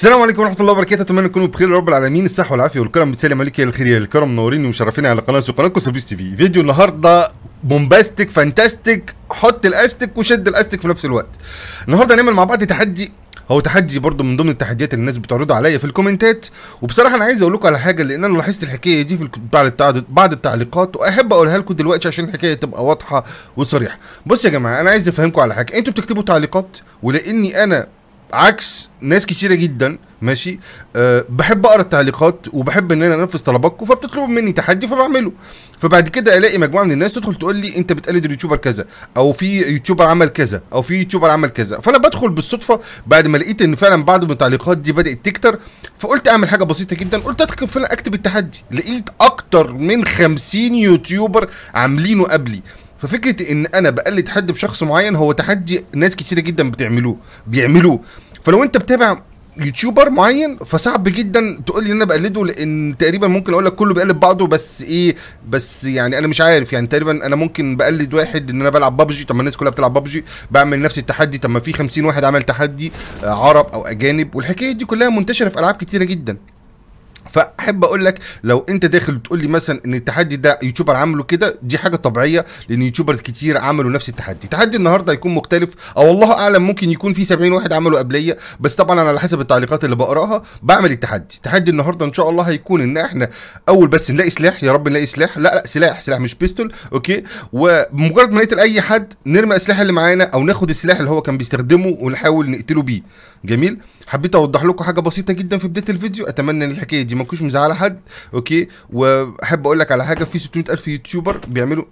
السلام عليكم ورحمه الله وبركاته اتمنى تكونوا بخير يا رب العالمين الصحه والعافيه والكرم بتسلم عليك يا الخير يا الكرم منورين ومشرفين على قناه قناتكم سبيس تي في فيديو النهارده بومباستيك فانتاستيك حط الاستيك وشد الاستيك في نفس الوقت النهارده هنعمل مع بعض تحدي هو تحدي برضه من ضمن التحديات اللي الناس بتعرضها عليا في الكومنتات وبصراحه انا عايز اقول لكم على حاجه لان انا لاحظت الحكايه دي في الك- بعد التع- بعد التعليقات واحب اقولها لكم دلوقتي عشان الحكايه تبقى واضحه وصريحه بصوا يا جماعه انا عايز افهمكم على حاجه انتوا بتكتبوا تعليقات ولاني انا عكس ناس كتيره جدا ماشي أه بحب اقرا التعليقات وبحب ان انا انفذ طلباتكم فبتطلبوا مني تحدي فبعمله فبعد كده الاقي مجموعه من الناس تدخل تقول لي انت بتقلد اليوتيوبر كذا او في يوتيوبر عمل كذا او في يوتيوبر عمل كذا فانا بدخل بالصدفه بعد ما لقيت ان فعلا بعض من التعليقات دي بدات تكتر فقلت اعمل حاجه بسيطه جدا قلت ادخل فعلا اكتب التحدي لقيت اكتر من 50 يوتيوبر عاملينه قبلي ففكره ان انا بقلد حد بشخص معين هو تحدي ناس كتيره جدا بتعملوه بيعملوه فلو انت بتابع يوتيوبر معين فصعب جدا تقول لي ان انا بقلده لان تقريبا ممكن اقول لك كله بيقلد بعضه بس ايه بس يعني انا مش عارف يعني تقريبا انا ممكن بقلد واحد ان انا بلعب ببجي طب ما الناس كلها بتلعب ببجي بعمل نفس التحدي طب ما في 50 واحد عمل تحدي آه، عرب او اجانب والحكايه دي كلها منتشره في العاب كتيره جدا فاحب اقول لك لو انت داخل تقول لي مثلا ان التحدي ده يوتيوبر عمله كده دي حاجه طبيعيه لان يوتيوبرز كتير عملوا نفس التحدي تحدي النهارده هيكون مختلف او الله اعلم ممكن يكون في 70 واحد عملوا قبليه بس طبعا انا على حسب التعليقات اللي بقراها بعمل التحدي تحدي النهارده ان شاء الله هيكون ان احنا اول بس نلاقي سلاح يا رب نلاقي سلاح لا لا سلاح سلاح مش بيستول اوكي ومجرد ما نقتل اي حد نرمي الاسلحه اللي معانا او ناخد السلاح اللي هو كان بيستخدمه ونحاول نقتله بيه جميل حبيت اوضح لكم حاجه بسيطه جدا في بدايه الفيديو اتمنى ان الحكايه دي ما تكونش مزعله حد اوكي واحب اقول لك على حاجه في 600 الف يوتيوبر بيعملوا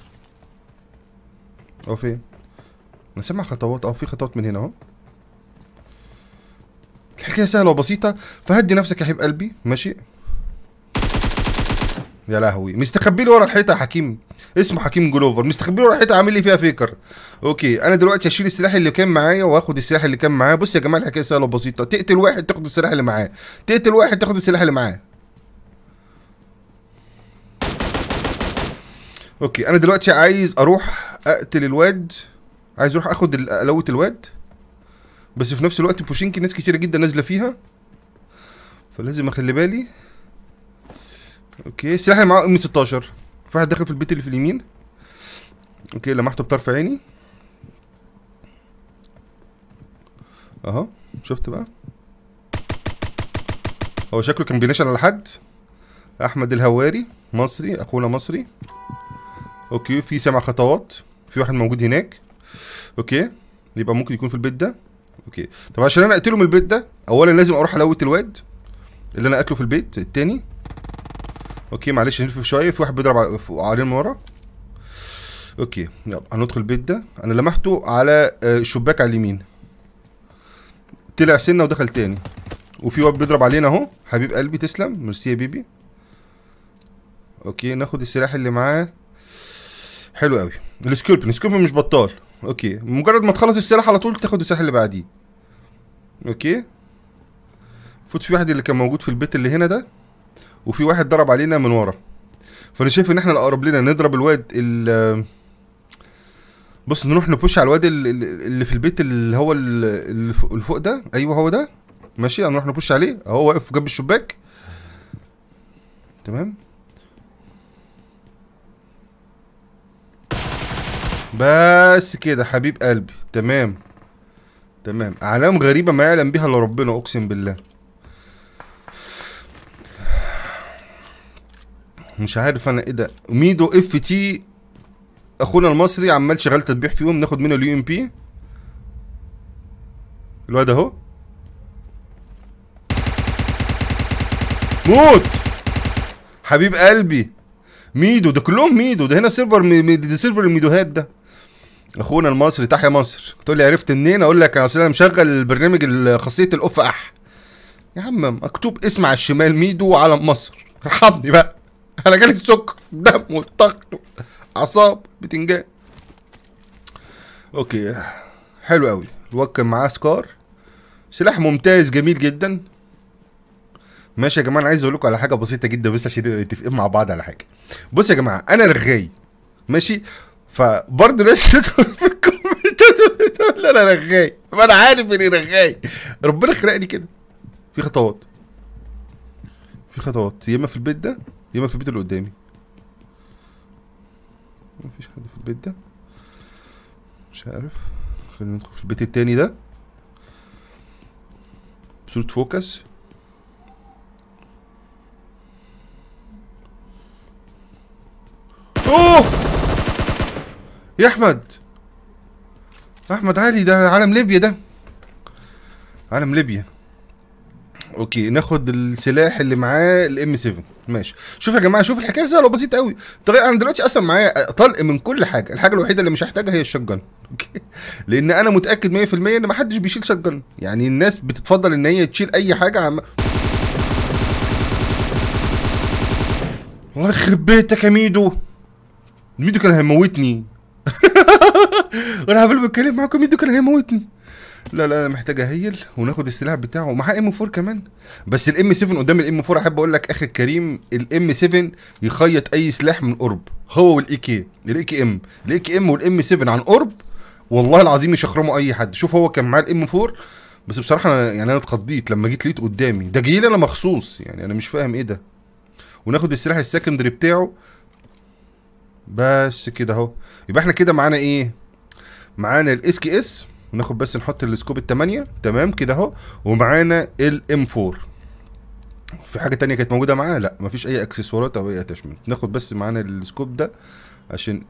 هو فين انا سامع خطوات اه في خطوات من هنا اهو الحكايه سهله وبسيطه فهدي نفسك يا حبيب قلبي ماشي يا لهوي مستخبي لي ورا الحيطه يا حكيم اسمه حكيم جلوفر مستخبي لي ورا الحيطه عامل لي فيها فيكر اوكي انا دلوقتي هشيل السلاح اللي كان معايا واخد السلاح اللي كان معايا بص يا جماعه الحكايه سهله وبسيطه تقتل واحد تاخد السلاح اللي معاه تقتل واحد تاخد السلاح اللي معاه اوكي انا دلوقتي عايز اروح اقتل الواد عايز اروح اخد ال- قلاوه الواد بس في نفس الوقت بوشينكي ناس كتيره جدا نازله فيها فلازم اخلي بالي اوكي السلاح اللي معاه ام 16 في واحد داخل في البيت اللي في اليمين اوكي لمحته بطرف عيني اهو شفت بقى هو شكله كان بينشن على حد احمد الهواري مصري اخونا مصري اوكي في سبع خطوات في واحد موجود هناك اوكي يبقى ممكن يكون في البيت ده اوكي طب عشان انا اقتله من البيت ده اولا لازم اروح الوت الواد اللي انا قتله في البيت التاني اوكي معلش نلف شويه في واحد بيضرب ع- ف- عليه من ورا اوكي يلا هندخل البيت ده انا لمحته على آه، الشباك على اليمين طلع سنه ودخل تاني وفي واد بيضرب علينا اهو حبيب قلبي تسلم ميرسي يا بيبي اوكي ناخد السلاح اللي معاه حلو قوي السكوربين السكوربين مش بطال اوكي مجرد ما تخلص السلاح على طول تاخد السلاح اللي بعديه اوكي فوت في واحد اللي كان موجود في البيت اللي هنا ده وفي واحد ضرب علينا من ورا فانا شايف ان احنا الاقرب لنا نضرب الواد ال بص نروح نبوش على الواد ال- ال- اللي في البيت اللي هو ال- اللي فوق- اللي فوق ده ايوه هو ده ماشي هنروح نبوش عليه اهو واقف جنب الشباك تمام بس كده حبيب قلبي تمام تمام اعلام غريبه ما يعلم بها الا ربنا اقسم بالله مش عارف انا ايه ده ميدو اف تي اخونا المصري عمال شغال تطبيع فيهم ناخد منه اليو ام بي الواد اهو موت حبيب قلبي ميدو ده كلهم ميدو ده هنا سيرفر مي مي- ده سيرفر الميدوهات ده اخونا المصري تحيا مصر تقول لي عرفت منين اقول لك انا اصل انا مشغل البرنامج ال- خاصيه الاوف اح يا عم مكتوب اسم على الشمال ميدو وعلم مصر ارحمني بقى انا جالي السكر دم والضغط اعصاب بتنجان اوكي حلو قوي الواد كان معاه سكار سلاح ممتاز جميل جدا ماشي يا جماعه انا عايز اقول لكم على حاجه بسيطه جدا بس عشان نبقى متفقين مع بعض على حاجه بص يا جماعه انا رغاي ماشي فبرضه ناس تدخل في الكومنتات تقول لي انا رغاي ما انا عارف اني رغاي ربنا خلقني كده في خطوات في خطوات يا اما في البيت ده يا اما في البيت اللي قدامي مفيش حد في البيت ده مش عارف خلينا ندخل في البيت التاني ده بصورة فوكس اوه يا احمد احمد علي ده علم ليبيا ده علم ليبيا اوكي ناخد السلاح اللي معاه الام 7 ماشي شوف يا جماعه شوف الحكايه سهله وبسيطه قوي طيب انا دلوقتي اصلا معايا طلق من كل حاجه الحاجه الوحيده اللي مش هحتاجها هي الشوت جن اوكي لان انا متاكد 100% ان ما حدش بيشيل شوت جن يعني الناس بتتفضل ان هي تشيل اي حاجه عم الله يخرب بيتك يا ميدو ميدو كان هيموتني وانا عمال بتكلم معاكم ميدو كان هيموتني لا لا انا محتاج اهيل وناخد السلاح بتاعه ومعاه ام 4 كمان بس الام 7 قدام الام 4 احب اقول لك اخي الكريم الام 7 يخيط اي سلاح من قرب هو والاي كي الاي كي ام الاي كي ام والام 7 عن قرب والله العظيم يشخرموا اي حد شوف هو كان معاه الام 4 بس بصراحه أنا يعني انا اتخضيت لما جيت لقيت قدامي ده جاي لي انا مخصوص يعني انا مش فاهم ايه ده وناخد السلاح السكندري بتاعه بس كده اهو يبقى احنا كده معانا ايه معانا الاس كي اس وناخد بس نحط السكوب التمانية تمام كده اهو ومعانا الام 4 في حاجه تانية كانت موجوده معاه لا مفيش اي اكسسوارات او اي اتاشمنت ناخد بس معانا السكوب ده عشان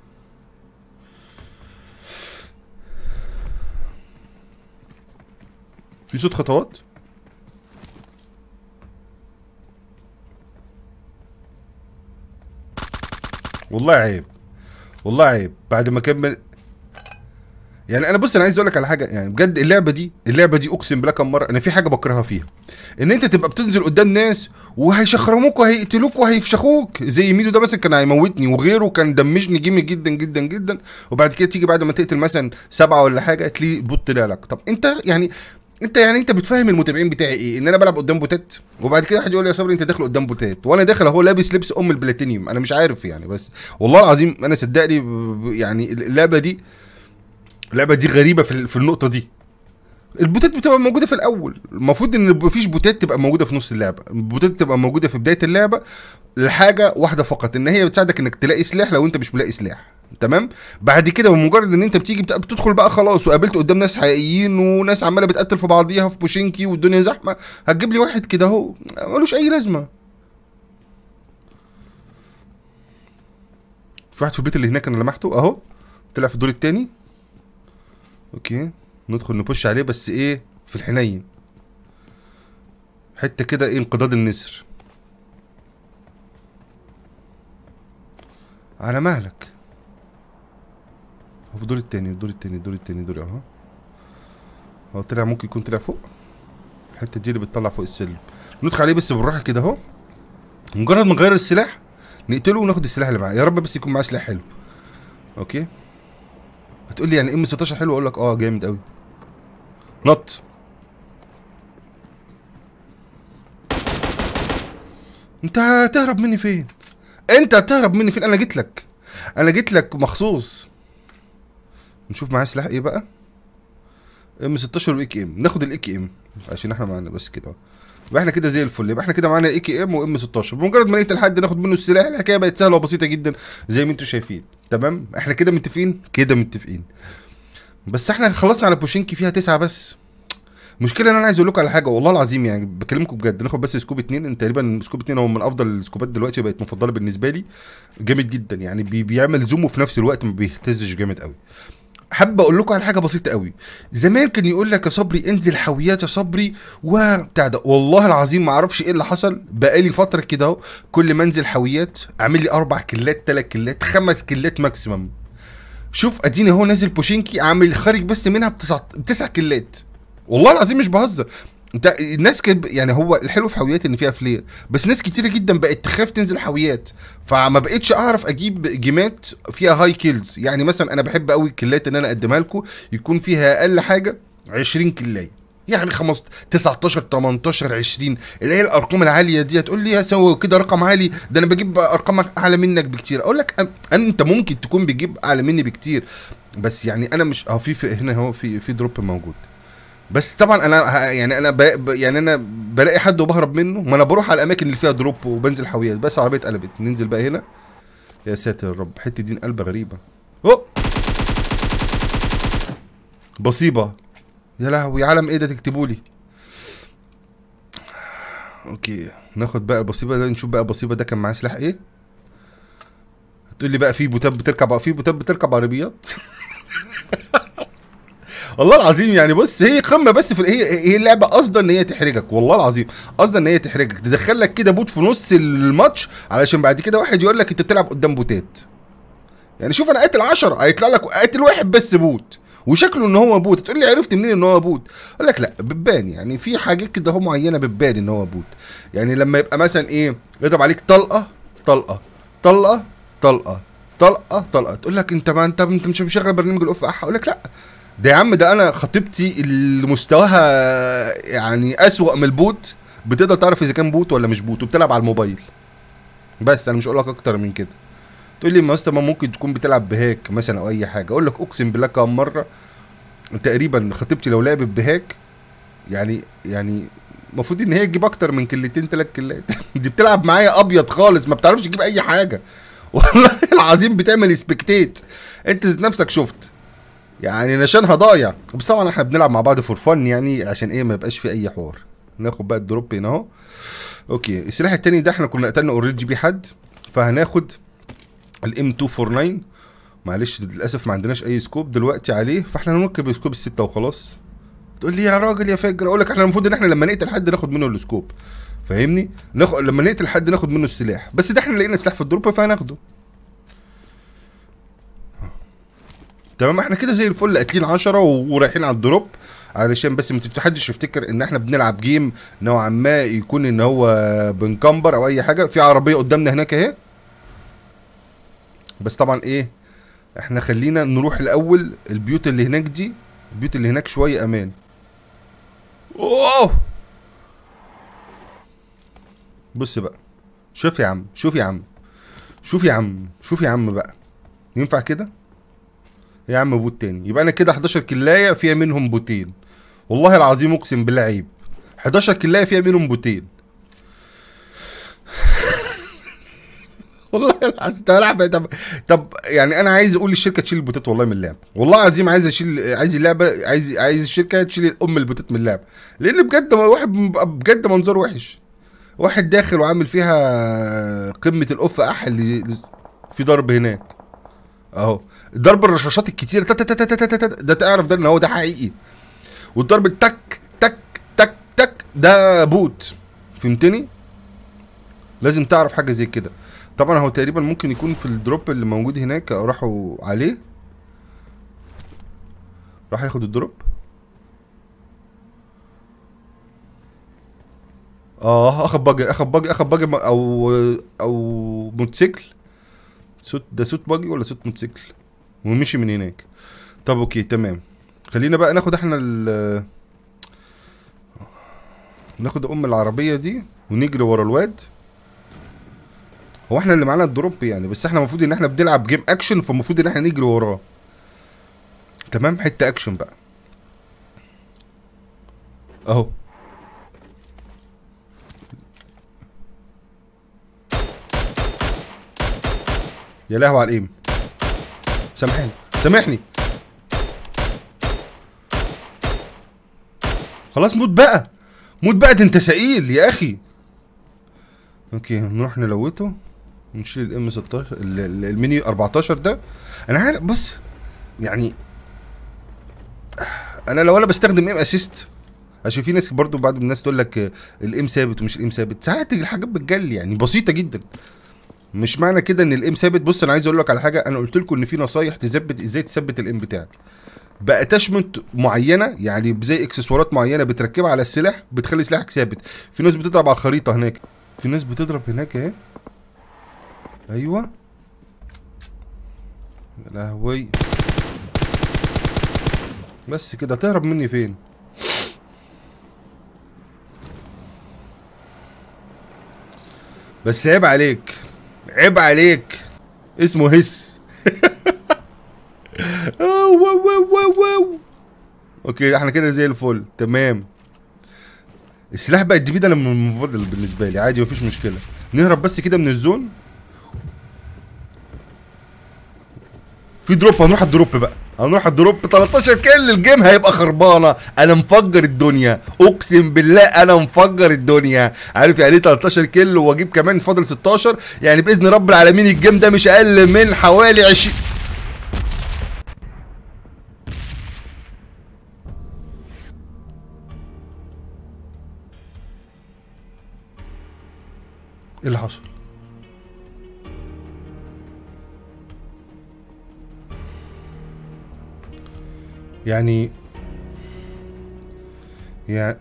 في صوت خطوات والله عيب والله عيب بعد ما كمل يعني انا بص انا عايز اقول لك على حاجه يعني بجد اللعبه دي اللعبه دي اقسم بالله كم مره انا في حاجه بكرهها فيها ان انت تبقى بتنزل قدام ناس وهيشخرموك وهيقتلوك وهيفشخوك زي ميدو ده مثلا كان هيموتني وغيره كان دمجني جامد جدا جدا جدا وبعد كده تيجي بعد ما تقتل مثلا سبعه ولا حاجه تلاقي بوت طلع لك طب انت يعني انت يعني انت بتفهم المتابعين بتاعي ايه ان انا بلعب قدام بوتات وبعد كده واحد يقول لي يا صبري انت داخل قدام بوتات وانا داخل اهو لابس لبس ام البلاتينيوم انا مش عارف يعني بس والله العظيم انا صدقني ب- ب- يعني اللعبه دي اللعبه دي غريبه في ال- في النقطه دي البوتات بتبقى موجوده في الاول المفروض ان مفيش بوتات تبقى موجوده في نص اللعبه البوتات تبقى موجوده في بدايه اللعبه لحاجه واحده فقط ان هي بتساعدك انك تلاقي سلاح لو انت مش ملاقي سلاح تمام بعد كده بمجرد ان انت بتيجي بت- بتدخل بقى خلاص وقابلت قدام ناس حقيقيين وناس عماله بتقتل في بعضيها في بوشينكي والدنيا زحمه هتجيب لي واحد كده اهو ملوش اي لازمه في واحد في البيت اللي هناك انا لمحته اهو طلع في الدور التاني اوكي ندخل نبش عليه بس ايه في الحنين حته كده ايه انقضاض النسر على مهلك هو في الدور التاني الدور التاني الدور التاني الدور اهو هو طلع ممكن يكون طلع فوق الحته دي اللي بتطلع فوق السلم ندخل عليه بس بالراحه كده اهو مجرد ما نغير السلاح نقتله وناخد السلاح اللي معاه يا رب بس يكون معاه سلاح حلو اوكي هتقول لي يعني ام 16 حلو اقول لك اه جامد قوي نط انت هتهرب مني فين انت هتهرب مني فين انا جيت لك انا جيت لك مخصوص نشوف معاه سلاح ايه بقى ام 16 واي كي ام ناخد الاي كي ام عشان احنا معانا بس كده يبقى احنا كده زي الفل يبقى احنا كده معانا اي كي ام وام 16 بمجرد ما نقتل حد ناخد منه السلاح الحكايه بقت سهله وبسيطه جدا زي ما انتم شايفين تمام احنا كده متفقين كده متفقين بس احنا خلصنا على بوشينكي فيها تسعة بس مشكلة ان انا عايز اقول لكم على حاجه والله العظيم يعني بكلمكم بجد ناخد بس سكوب اتنين انت تقريبا سكوب اتنين هو من افضل السكوبات دلوقتي بقت مفضله بالنسبه لي جامد جدا يعني بي بيعمل زوم وفي نفس الوقت ما بيهتزش جامد قوي حابب اقول لكم على حاجه بسيطه قوي زمان كان يقول لك يا صبري انزل حاويات يا صبري وبتاع ده والله العظيم ما اعرفش ايه اللي حصل بقالي فتره كده اهو كل ما انزل حاويات اعمل لي اربع كيلات ثلاث كيلات خمس كيلات ماكسيمم شوف اديني اهو نازل بوشينكي عامل خارج بس منها بتسع بتسع كيلات والله العظيم مش بهزر انت الناس كب يعني هو الحلو في حاويات ان فيها فلير بس ناس كتيره جدا بقت تخاف تنزل حاويات فما بقتش اعرف اجيب جيمات فيها هاي كيلز يعني مثلا انا بحب قوي الكيلات ان انا اقدمها لكم يكون فيها اقل حاجه 20 كلايه يعني 15 19 18 20 اللي هي الارقام العاليه دي هتقول لي يا سو كده رقم عالي ده انا بجيب ارقام اعلى منك بكتير اقول لك أن- انت ممكن تكون بتجيب اعلى مني بكتير بس يعني انا مش اه في في هنا اهو في في دروب موجود بس طبعا انا ه- يعني انا ب... ب- يعني انا بلاقي حد وبهرب منه ما انا بروح على الاماكن اللي فيها دروب وبنزل حاويات بس العربيه اتقلبت ننزل بقى هنا يا ساتر يا رب حته دين قلبه غريبه اوه بصيبه يا لهوي علم ايه ده تكتبوا لي اوكي ناخد بقى البصيبه ده نشوف بقى البصيبه ده كان معاه سلاح ايه تقول لي بقى في بوتات بتركب في بوتات بتركب عربيات والله العظيم يعني بص هي قمه بس في هي هي اللعبه قصدا ان هي تحرجك والله العظيم قصدا ان هي تحرجك تدخل لك كده بوت في نص الماتش علشان بعد كده واحد يقول لك انت بتلعب قدام بوتات يعني شوف انا قاتل 10 هيطلع لك قاتل واحد بس بوت وشكله ان هو بوت تقول لي عرفت منين ان هو بوت اقول لك لا بتبان يعني في حاجات كده هو معينه بتبان ان هو بوت يعني لما يبقى مثلا ايه يضرب عليك طلقه طلقه طلقه طلقه طلقه طلقه تقول لك انت ما انت انت مش مشغل برنامج الاوف اح اقول لك لا ده يا عم ده انا خطيبتي اللي مستواها يعني اسوأ من البوت بتقدر تعرف اذا كان بوت ولا مش بوت وبتلعب على الموبايل بس انا مش هقول لك اكتر من كده تقول لي ما ما ممكن تكون بتلعب بهاك مثلا او اي حاجه اقول لك اقسم بالله كم مره تقريبا خطيبتي لو لعبت بهاك يعني يعني المفروض ان هي تجيب اكتر من كلتين تلات كلات دي بتلعب معايا ابيض خالص ما بتعرفش تجيب اي حاجه والله العظيم بتعمل سبكتيت انت ذات نفسك شفت يعني نشانها ضايع بس طبعا احنا بنلعب مع بعض فور فن يعني عشان ايه ما يبقاش في اي حوار ناخد بقى الدروب هنا اهو اوكي السلاح التاني ده احنا كنا قتلنا اوريدي بيه حد فهناخد الام 249 معلش للاسف ما عندناش اي سكوب دلوقتي عليه فاحنا هنركب سكوب الستة وخلاص تقول لي يا راجل يا فجر اقول لك احنا المفروض ان احنا لما نقتل حد ناخد منه السكوب فاهمني ناخد لما نقتل حد ناخد منه السلاح بس ده احنا لقينا سلاح في الدروب فهناخده تمام احنا كده زي الفل قاتلين 10 ورايحين على الدروب علشان بس ما تفتحدش يفتكر ان احنا بنلعب جيم نوعا ما يكون ان هو بنكمبر او اي حاجه في عربيه قدامنا هناك اهي بس طبعا ايه احنا خلينا نروح الاول البيوت اللي هناك دي البيوت اللي هناك شويه امان اوه بص بقى شوف يا عم شوف يا عم شوف يا عم شوف يا عم بقى ينفع كده يا عم بوت تاني يبقى انا كده 11 كلايه فيها منهم بوتين والله العظيم اقسم بالله عيب 11 كلايه فيها منهم بوتين والله العظيم طب طب طب يعني انا عايز اقول للشركه تشيل البوتات والله من اللعبه والله العظيم عايز اشيل عايز اللعبه عايز عايز الشركه تشيل ام البوتات من اللعبه لان بجد واحد بجد منظر وحش واحد داخل وعامل فيها قمه الاوف اح اللي في ضرب هناك اهو ضرب الرشاشات الكتير ده تعرف ده ان هو ده حقيقي والضرب التك تك تك تك ده بوت فهمتني لازم تعرف حاجه زي كده طبعا هو تقريبا ممكن يكون في الدروب اللي موجود هناك راحوا عليه راح ياخد الدروب اه اخد باجي اخد باجي اخد باجي او او موتوسيكل صوت ده صوت باجي ولا صوت موتوسيكل ومشي من هناك طب اوكي تمام خلينا بقى ناخد احنا ال ناخد ام العربيه دي ونجري ورا الواد هو احنا اللي معانا الدروب يعني بس احنا المفروض ان احنا بنلعب جيم اكشن فالمفروض ان احنا نجري وراه تمام حته اكشن بقى اهو يا لهوي على الايم سامحني سامحني خلاص موت بقى موت بقى ده انت سئيل يا اخي اوكي نروح نلوته ونشيل الام 16 الميني 14 ده انا عارف بص يعني انا لو انا بستخدم ام اسيست عشان في ناس برضو بعض الناس تقول لك الام ثابت ومش الام ثابت ساعات الحاجات بتجلي يعني بسيطه جدا مش معنى كده ان الام ثابت بص انا عايز اقول لك على حاجه انا قلت لكم ان في نصايح تثبت ازاي تثبت الام بتاعك باتشمنت معينه يعني زي اكسسوارات معينه بتركبها على السلاح بتخلي سلاحك ثابت في ناس بتضرب على الخريطه هناك في ناس بتضرب هناك اهي ايوه يا لهوي بس كده تهرب مني فين بس عيب عليك عيب عليك اسمه هس واو واو واو واو اوكي احنا كده زي الفل تمام السلاح بقى الدي بي ده انا من المفضل بالنسبه لي عادي مفيش مشكله نهرب بس كده من الزون في دروب هنروح على الدروب بقى هنروح على الدروب 13 كيل الجيم هيبقى خربانه انا مفجر الدنيا اقسم بالله انا مفجر الدنيا عارف يعني ايه 13 كيل واجيب كمان فاضل 16 يعني باذن رب العالمين الجيم ده مش اقل من حوالي 20 ايه اللي حصل؟ يعني يعني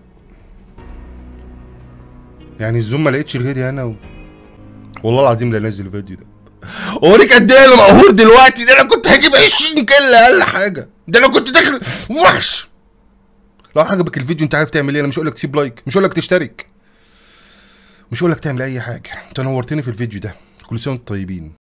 يعني الزوم ما لقيتش غيري انا و... والله العظيم لا انزل الفيديو ده اوريك قد ايه انا مقهور دلوقتي ده انا كنت هجيب 20 كيلو اقل حاجه ده انا كنت داخل وحش لو عجبك الفيديو انت عارف تعمل ايه انا مش هقول لك تسيب لايك مش هقول لك تشترك مش هقول لك تعمل اي حاجه انت نورتني في الفيديو ده كل سنه وانتم طيبين